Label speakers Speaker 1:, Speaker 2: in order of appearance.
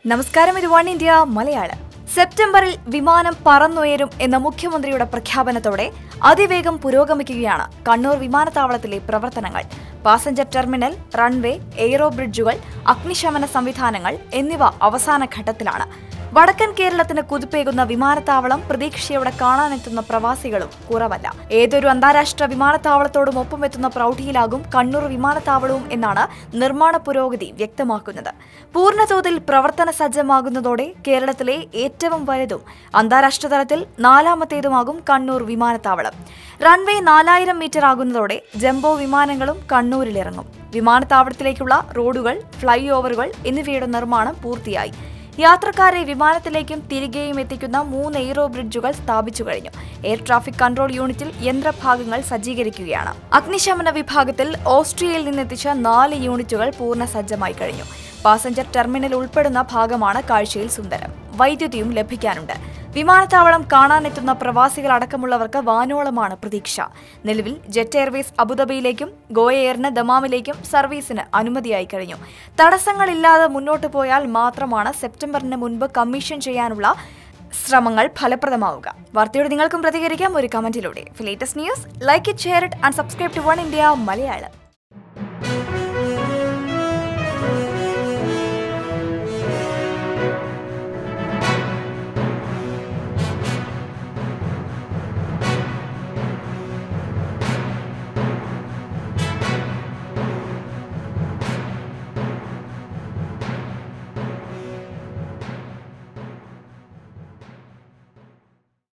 Speaker 1: നമസ്കാരം ഇത് one India Malayalam സെപ്റ്റംബറിൽ വിമാനം പറന്നുയരും എന്ന മുഖ്യമന്ത്രിയുടെ പ്രഖ്യാപനത്തോടെ അതിവേഗം പുരോഗമിക്കുകയാണ് കണ്ണൂർ വിമാനത്താവളത്തിലെ പ്രവർത്തനങ്ങൾ പാസഞ്ചർ ടെർമിനൽ റൺവേ എയ്റോ ബ്രിഡ്ജുകൾ അഗ്നിശമന സംവിധാനങ്ങൾ എന്നിവ അവസാന ഘട്ടത്തിലാണ് വടക്കൻ കേരളത്തിന് കുതിപ്പേകുന്ന വിമാനത്താവളം പ്രതീക്ഷയോടെ കാണാനെത്തുന്ന പ്രവാസികളും കുറവല്ല ഏതൊരു അന്താരാഷ്ട്ര വിമാനത്താവളത്തോടും ഒപ്പമെത്തുന്ന പ്രൗഢിയിലാകും കണ്ണൂർ വിമാനത്താവളവും എന്നാണ് നിർമ്മാണ പുരോഗതി വ്യക്തമാക്കുന്നത് പൂർണ്ണതോതിൽ പ്രവർത്തന സജ്ജമാകുന്നതോടെ കേരളത്തിലെ ഏറ്റവും വലുതും അന്താരാഷ്ട്ര തലത്തിൽ നാലാമത്തേതുമാകും കണ്ണൂർ വിമാനത്താവളം റൺവേ നാലായിരം മീറ്റർ ആകുന്നതോടെ ജംബോ വിമാനങ്ങളും കണ്ണൂരിലിറങ്ങും വിമാനത്താവളത്തിലേക്കുള്ള റോഡുകൾ ഫ്ലൈ ഓവറുകൾ എന്നിവയുടെ നിർമ്മാണം പൂർത്തിയായി യാത്രക്കാരെ വിമാനത്തിലേക്കും തിരികെയും എത്തിക്കുന്ന മൂന്ന് എയ്റോ ബ്രിഡ്ജുകൾ സ്ഥാപിച്ചു കഴിഞ്ഞു എയർ ട്രാഫിക് കൺട്രോൾ യൂണിറ്റിൽ യന്ത്രഭാഗങ്ങൾ സജ്ജീകരിക്കുകയാണ് അഗ്നിശമന വിഭാഗത്തിൽ ഓസ്ട്രിയയിൽ നിന്നെത്തിച്ച നാല് യൂണിറ്റുകൾ പൂർണ്ണ സജ്ജമായി കഴിഞ്ഞു പാസഞ്ചർ ടെർമിനൽ ഉൾപ്പെടുന്ന ഭാഗമാണ് കാഴ്ചയിൽ സുന്ദരം വൈദ്യുതിയും ലഭിക്കാനുണ്ട് വിമാനത്താവളം കാണാനെത്തുന്ന പ്രവാസികൾ അടക്കമുള്ളവർക്ക് വാനോളമാണ് പ്രതീക്ഷ നിലവിൽ ജെറ്റ് എയർവേസ് അബുദാബിയിലേക്കും ഗോ എയറിന് ദമാമിലേക്കും സർവീസിന് അനുമതിയായി കഴിഞ്ഞു തടസ്സങ്ങളില്ലാതെ മുന്നോട്ട് പോയാൽ മാത്രമാണ് സെപ്റ്റംബറിന് മുൻപ് കമ്മീഷൻ ചെയ്യാനുള്ള ശ്രമങ്ങൾ ഫലപ്രദമാവുക വാർത്തയോട് നിങ്ങൾക്കും പ്രതികരിക്കാം ഒരു കമന്റിലൂടെ latest news like it share it and subscribe to one India Malayalam